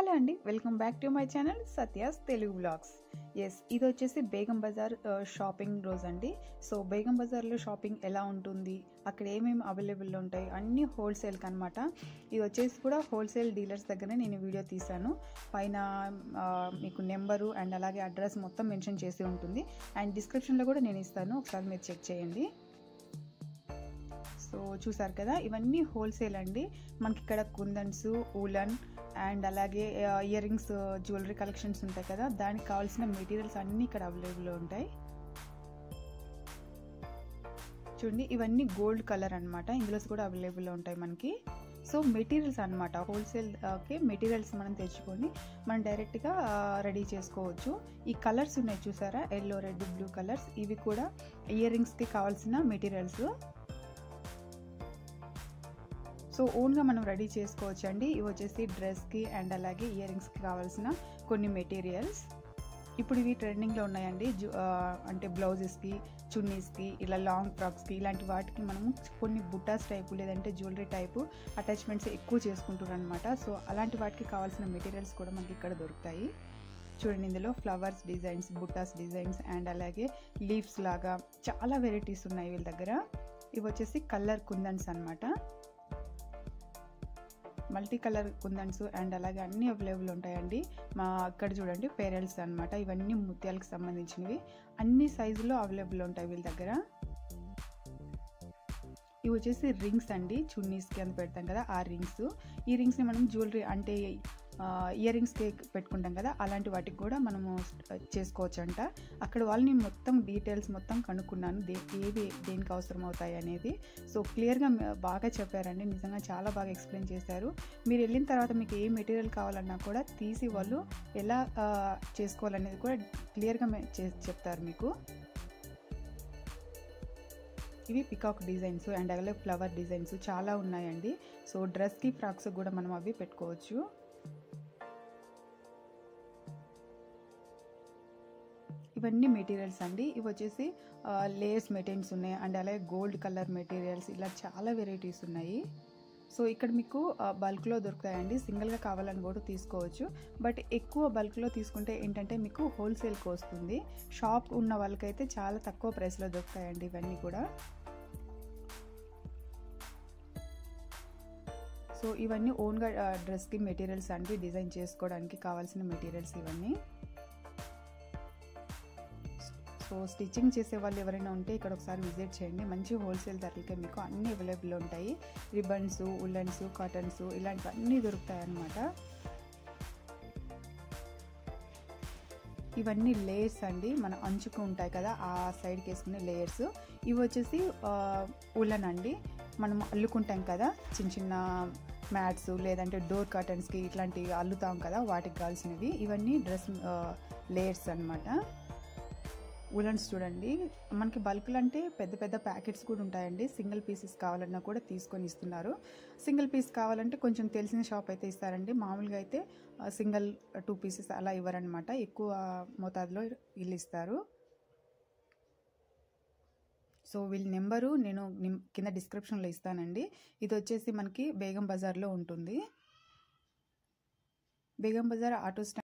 Hello అండి welcome back to my channel Satya's Telugu blogs ఎస్ ఇది వచ్చేసి బేగం బజార్ ఆ, షాపింగ్ రోజు అండి సో బేగం బజార్లో షాపింగ్ ఎలా ఉంటుంది అక్కడ ఏమేమి అవైలబుల్ ఉంటాయి అన్నీ హోల్సేల్కి అనమాట ఇది వచ్చేసి కూడా హోల్సేల్ డీలర్స్ దగ్గరనే నేను వీడియో తీశాను పైన ఆ, మీకు నెంబరు అండ్ అలాగే అడ్రస్ మొత్తం మెన్షన్ చేసి ఉంటుంది అండ్ డిస్క్రిప్షన్లో కూడా నేను ఇస్తాను ఒకసారి మీరు చెక్ చేయండి సో చూసారు కదా ఇవన్నీ హోల్సేల్ అండి మనకి ఇక్కడ కుందన్స్ ఊలన్ అండ్ అలాగే ఇయర్ రింగ్స్ జ్యువెలరీ కలెక్షన్స్ ఉంటాయి కదా దానికి కావాల్సిన మెటీరియల్స్ అన్నీ ఇక్కడ అవైలబుల్ ఉంటాయి చూడండి ఇవన్నీ గోల్డ్ కలర్ అన్నమాట ఇందులో కూడా అవైలబుల్ ఉంటాయి మనకి సో మెటీరియల్స్ అనమాట హోల్సేల్కి మెటీరియల్స్ మనం తెచ్చుకొని మనం డైరెక్ట్గా రెడీ చేసుకోవచ్చు ఈ కలర్స్ ఉన్నాయి చూసారా ఎల్లో రెడ్ బ్లూ కలర్స్ ఇవి కూడా ఇయర్ రింగ్స్కి కావాల్సిన మెటీరియల్స్ సో ఓన్గా మనం రెడీ చేసుకోవచ్చు అండి ఇవి వచ్చేసి డ్రెస్కి అండ్ అలాగే ఇయర్ రింగ్స్కి కావాల్సిన కొన్ని మెటీరియల్స్ ఇప్పుడు ఇవి ట్రెండింగ్లో ఉన్నాయండి జు- ఆ, అంటే బ్లౌజెస్కి చున్నీస్కి ఇలా లాంగ్ ఫ్రాక్స్కి ఇలాంటి వాటికి మనము కొన్ని బుట్టాస్ టైపు లేదంటే జ్యువెలరీ టైపు అటాచ్మెంట్స్ ఎక్కువ చేసుకుంటున్నాం అనమాట సో అలాంటి వాటికి కావాల్సిన మెటీరియల్స్ కూడా మనకి ఇక్కడ దొరుకుతాయి చూడండి ఇందులో flowers designs buttas designs and అలాగే లీవ్స్ లాగా చాలా వెరైటీస్ ఉన్నాయి వీళ్ళ దగ్గర ఇవి వచ్చేసి కలర్ కుందన్స్ అన్నమాట మల్టీ కలర్ కుందన్స్ అండ్ అలాగే అన్నీ అవైలబుల్ ఉంటాయండి మా అక్కడ చూడండి పేరెల్స్ అన్నమాట ఇవన్నీ ముత్యాలకు సంబంధించినవి అన్ని సైజులో అవైలబుల్ ఉంటాయి వీళ్ళ దగ్గర ఇవి వచ్చేసి రింగ్స్ అండి చున్నీస్కి అని పెడతాం కదా ఆ రింగ్స్ ఈ రింగ్స్ని మనం జ్యువెలరీ అంటే ఇయర్ రింగ్స్కి పెట్టుకుంటాం కదా అలాంటి వాటికి కూడా మనము చేసుకోవచ్చు అంట అక్కడ వాళ్ళని మొత్తం డీటెయిల్స్ మొత్తం కనుక్కున్నాను దే ఏవి దేనికి అవసరం అవుతాయి అనేది సో క్లియర్గా బాగా చెప్పారండి నిజంగా చాలా బాగా ఎక్స్ప్లెయిన్ చేశారు మీరు వెళ్ళిన తర్వాత మీకు ఏ మెటీరియల్ కావాలన్నా కూడా తీసి వాళ్ళు ఎలా ఆ, చేసుకోవాలనేది కూడా క్లియర్గా చెప్తారు మీకు ఇవి పికాక్ డిజైన్స్ అండ్ అలాగే ఫ్లవర్ డిజైన్స్ చాలా ఉన్నాయండి సో డ్రెస్కి ఫ్రాక్స్ కూడా మనం అవి పెట్టుకోవచ్చు ఇవన్నీ మెటీరియల్స్ అండి ఇవి వచ్చేసి లేయర్స్ మెటీరియల్స్ ఉన్నాయి అండ్ అలాగే గోల్డ్ కలర్ మెటీరియల్స్ ఇలా చాలా వెరైటీస్ ఉన్నాయి సో ఇక్కడ మీకు బల్క్లో దొరుకుతాయండి సింగిల్గా కావాలని కూడా తీసుకోవచ్చు బట్ ఎక్కువ బల్క్లో తీసుకుంటే ఏంటంటే మీకు హోల్సేల్కి వస్తుంది షాప్ ఉన్న వాళ్ళకైతే చాలా తక్కువ ప్రైస్లో దొరుకుతాయండి ఇవన్నీ కూడా సో ఇవన్నీ ఓన్గా డ్రెస్కి మెటీరియల్స్ అండి డిజైన్ చేసుకోవడానికి కావాల్సిన మెటీరియల్స్ ఇవన్నీ సో స్టిచ్చింగ్ చేసే వాళ్ళు ఎవరైనా ఉంటే ఇక్కడ ఒకసారి విజిట్ చేయండి మంచి హోల్సేల్ ధరలకే మీకు అన్ని అవైలబుల్ ఉంటాయి రిబన్స్ ఉల్లన్స్ కాటన్స్ ఇలాంటివన్నీ దొరుకుతాయి అన్నమాట ఇవన్నీ లేయర్స్ అండి మన అంచుకు ఉంటాయి కదా ఆ సైడ్కి వేసుకునే లేయర్స్ ఇవి వచ్చేసి ఉల్లన్ అండి మనం అల్లుకుంటాం కదా చిన్న చిన్న మ్యాట్స్ లేదంటే డోర్ కర్టన్స్కి ఇట్లాంటివి అల్లుతాం కదా వాటికి కావాల్సినవి ఇవన్నీ డ్రెస్ లేయర్స్ అన్నమాట ఉలన్స్ చూడండి మనకి బల్క్లు అంటే పెద్ద పెద్ద ప్యాకెట్స్ కూడా ఉంటాయండి సింగిల్ పీసెస్ కావాలన్నా కూడా తీసుకొని ఇస్తున్నారు సింగిల్ పీస్ కావాలంటే కొంచెం తెలిసిన షాప్ అయితే ఇస్తారండి మామూలుగా అయితే సింగిల్ టూ పీసెస్ అలా ఇవ్వరనమాట ఎక్కువ మోతాదులో వీళ్ళు ఇస్తారు సో వీళ్ళ నెంబరు నేను నిమ్- కింద డిస్క్రిప్షన్లో ఇస్తానండి ఇది వచ్చేసి మనకి బేగం బజార్లో ఉంటుంది Begum Bazar auto stand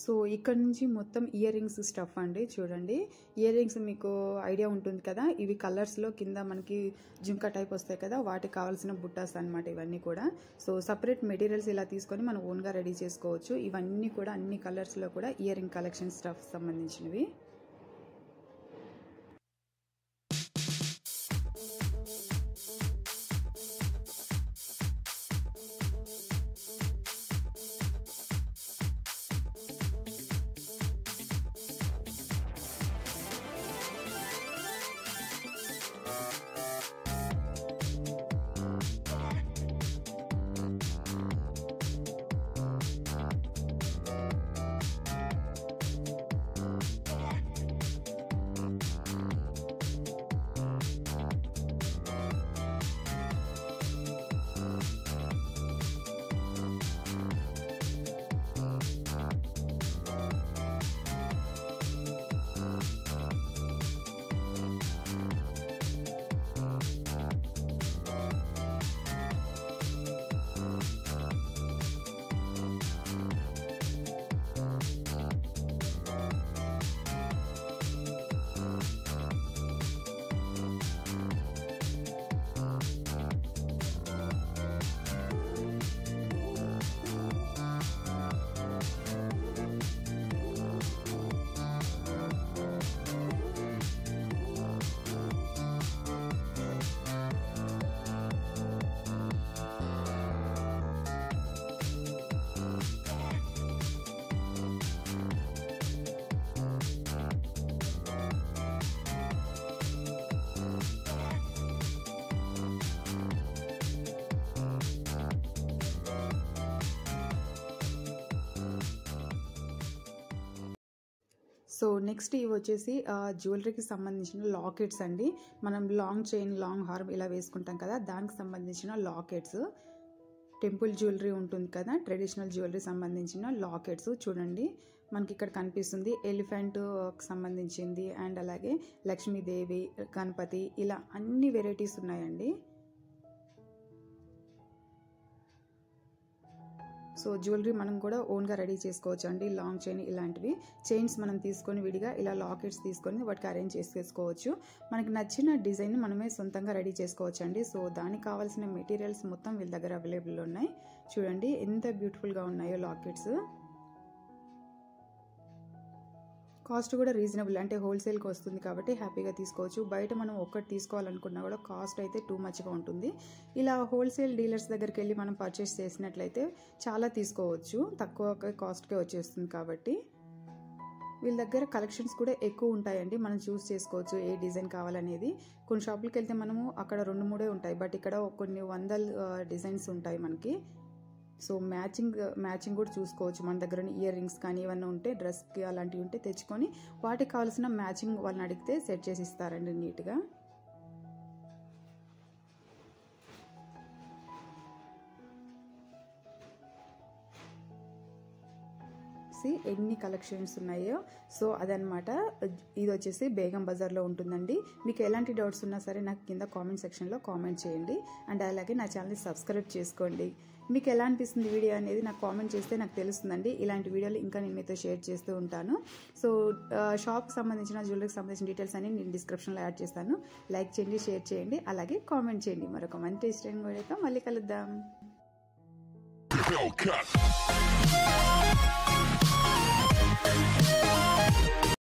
so ఇక్కడ నుంచి మొత్తం ఇయర్ రింగ్స్ స్టఫ్ అండి చూడండి ఇయర్ రింగ్స్ మీకు ఐడియా ఉంటుంది కదా ఇవి కలర్స్లో కింద మనకి జుంకా టైప్ వస్తాయి కదా వాటికి కావాల్సిన బుట్టాస్ అనమాట ఇవన్నీ కూడా సో సపరేట్ మెటీరియల్స్ ఇలా తీసుకొని మనం ఓన్గా రెడీ చేసుకోవచ్చు ఇవన్నీ కూడా అన్ని కలర్స్లో కూడా ఇయర్ రింగ్ కలెక్షన్ స్టఫ్ సంబంధించినవి సో నెక్స్ట్ ఇవి వచ్చేసి జ్యువెలరీకి సంబంధించిన లాకెట్స్ అండి మనం లాంగ్ చైన్ లాంగ్ హార్మ్ ఇలా వేసుకుంటాం కదా దానికి సంబంధించిన లాకెట్స్ టెంపుల్ జ్యువెలరీ ఉంటుంది కదా ట్రెడిషనల్ జ్యువెలరీ సంబంధించిన లాకెట్స్ చూడండి మనకి ఇక్కడ కనిపిస్తుంది ఎలిఫెంట్ సంబంధించింది అండ్ అలాగే లక్ష్మీదేవి గణపతి ఇలా అన్ని వెరైటీస్ ఉన్నాయండి సో జ్యువెలరీ మనం కూడా ఓన్గా రెడీ చేసుకోవచ్చు అండి లాంగ్ చైన్ ఇలాంటివి చైన్స్ మనం తీసుకొని విడిగా ఇలా లాకెట్స్ తీసుకొని వాటికి అరేంజ్ చేసుకోవచ్చు మనకి నచ్చిన డిజైన్ మనమే సొంతంగా రెడీ చేసుకోవచ్చు అండి సో దానికి కావాల్సిన మెటీరియల్స్ మొత్తం వీళ్ళ దగ్గర అవైలబుల్ ఉన్నాయి చూడండి ఎంత బ్యూటిఫుల్గా ఉన్నాయో లాకెట్స్ కాస్ట్ కూడా రీజనబుల్ అంటే హోల్సేల్కి వస్తుంది కాబట్టి హ్యాపీగా తీసుకోవచ్చు బయట మనం ఒక్కటి తీసుకోవాలనుకున్నా కూడా కాస్ట్ అయితే టూ మచ్గా ఉంటుంది ఇలా హోల్సేల్ డీలర్స్ దగ్గరికి వెళ్ళి మనం పర్చేస్ చేసినట్లయితే చాలా తీసుకోవచ్చు తక్కువ కాస్ట్కే వచ్చేస్తుంది కాబట్టి వీళ్ళ దగ్గర కలెక్షన్స్ కూడా ఎక్కువ ఉంటాయండి మనం చూస్ చేసుకోవచ్చు ఏ డిజైన్ కావాలనేది కొన్ని షాపులకి వెళ్తే మనము అక్కడ రెండు మూడే ఉంటాయి బట్ ఇక్కడ కొన్ని వందల డిజైన్స్ ఉంటాయి మనకి సో మ్యాచింగ్ మ్యాచింగ్ కూడా చూసుకోవచ్చు మన దగ్గర ఇయర్ రింగ్స్ కానీ ఏమన్నా ఉంటే డ్రెస్కి అలాంటివి ఉంటే తెచ్చుకొని వాటికి కావాల్సిన మ్యాచింగ్ వాళ్ళని అడిగితే సెట్ చేసి ఇస్తారండి నీట్గా ఎన్ని కలెక్షన్స్ ఉన్నాయో సో అదనమాట ఇది వచ్చేసి బేగం బజార్లో ఉంటుందండి మీకు ఎలాంటి డౌట్స్ ఉన్నా సరే నాకు కింద కామెంట్ సెక్షన్లో కామెంట్ చేయండి అండ్ అలాగే నా ఛానల్ని సబ్స్క్రైబ్ చేసుకోండి మీకు ఎలా అనిపిస్తుంది వీడియో అనేది నాకు కామెంట్ చేస్తే నాకు తెలుస్తుందండి ఇలాంటి వీడియోలు ఇంకా నేను మీతో షేర్ చేస్తూ ఉంటాను సో షాప్కి సంబంధించిన జ్యువెలరీకి సంబంధించిన డీటెయిల్స్ అన్ని నేను డిస్క్రిప్షన్లో యాడ్ చేస్తాను లైక్ చేయండి షేర్ చేయండి అలాగే కామెంట్ చేయండి మరొక మంచి ఇష్టం వీడియోతో మళ్ళీ కలుద్దాం Hellcat.